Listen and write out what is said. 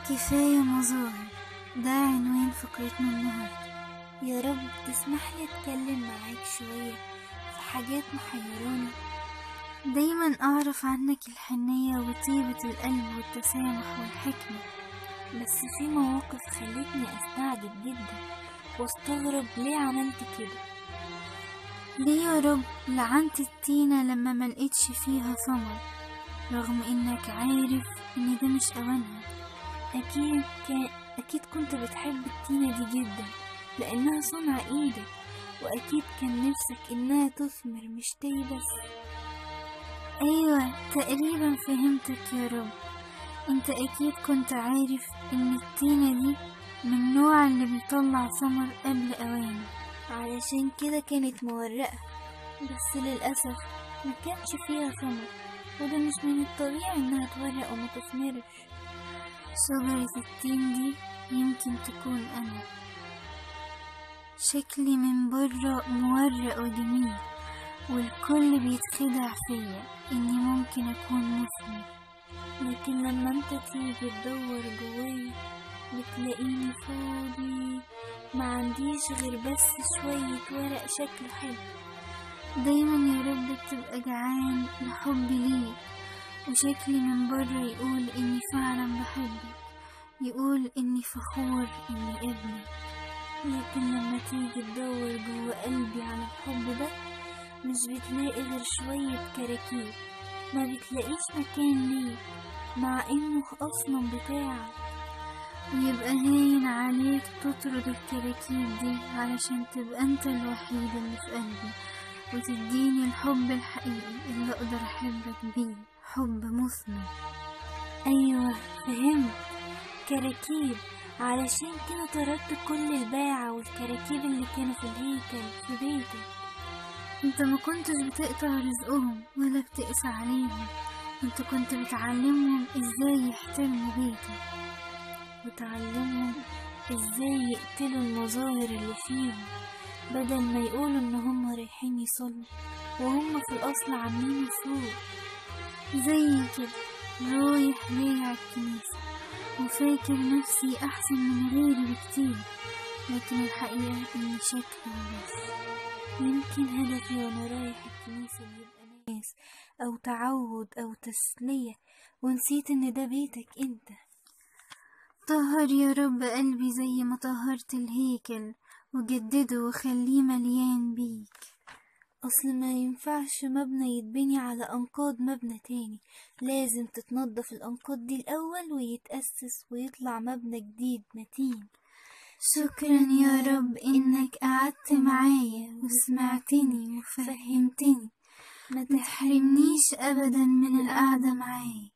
كفاية مظاهر ده عنوان فقرتنا النهاردة يا رب تسمح لي اتكلم معاك شوية في حاجات محيراني دايما أعرف عنك الحنية وطيبة القلب والتسامح والحكمة بس في مواقف خلتني استعجب جدا واستغرب ليه عملت كده ليه يا رب لعنت التينة لما ملقتش فيها ثمر رغم انك عارف ان ده مش اوانها اكيد كان اكيد كنت بتحب التينة دي جدا لانها صنع ايدك واكيد كان نفسك انها تثمر مش تيبس ايوه تقريبا فهمتك يا رب انت اكيد كنت عارف ان التينة دي من النوع اللي بيطلع ثمر قبل اوانه علشان كده كانت مورقة بس للأسف ما كانش فيها ثمر وده مش من الطبيعي انها تورق وما تثمرش شجرة التين دي يمكن تكون أنا شكلي من بره مورق وجميل والكل بيتخدع فيا إني ممكن أكون مثمر لكن لما انت تيجي تدور جوايا بتلاقيني فاضي ما عنديش غير بس شوية ورق شكله حلو دايما يا رب بتبقى جعان لحبي ليك وشكلي من بره يقول إني فعلا بحبك يقول إني فخور إني ابنك لكن لما تيجي تدور جوا قلبي على الحب ده مش بتلاقي غير شوية كراكيب ما بتلاقيش مكان ليه مع انه اصلا بتاعك ويبقى هين عليك تطرد الكراكيب دي علشان تبقى انت الوحيد اللي في قلبي وتديني الحب الحقيقي اللي اقدر احبك بيه حب مثمر ايوه فهمت كراكيب علشان كده طردت كل الباعة والكراكيب اللي كانوا في الهيكل في بيتك انت ما كنتش بتقطع رزقهم ولا بتقسى عليهم انت كنت بتعلمهم ازاي يحترموا بيتك وتعلمهم ازاي يقتلوا المظاهر اللي فيهم بدل ما يقولوا ان هم رايحين يصلوا وهم في الاصل عاملين فوق زي كده رايح ليه على الكنيسة وفاكر نفسي أحسن من غيري بكتير لكن الحقيقة إني شكلي بس يمكن هدفي وانا رايح الكنيسة يبقى ناس او تعود او تسلية ونسيت ان ده بيتك انت طهر يا رب قلبي زي ما طهرت الهيكل وجدده وخليه مليان بيك اصل ما ينفعش مبنى يتبني على انقاض مبنى تاني لازم تتنضف الانقاض دي الاول ويتأسس ويطلع مبنى جديد متين شكرا يا رب انك قعدت معايا وسمعتني وفهمتني ما تحرمنيش ابدا من القعدة معاك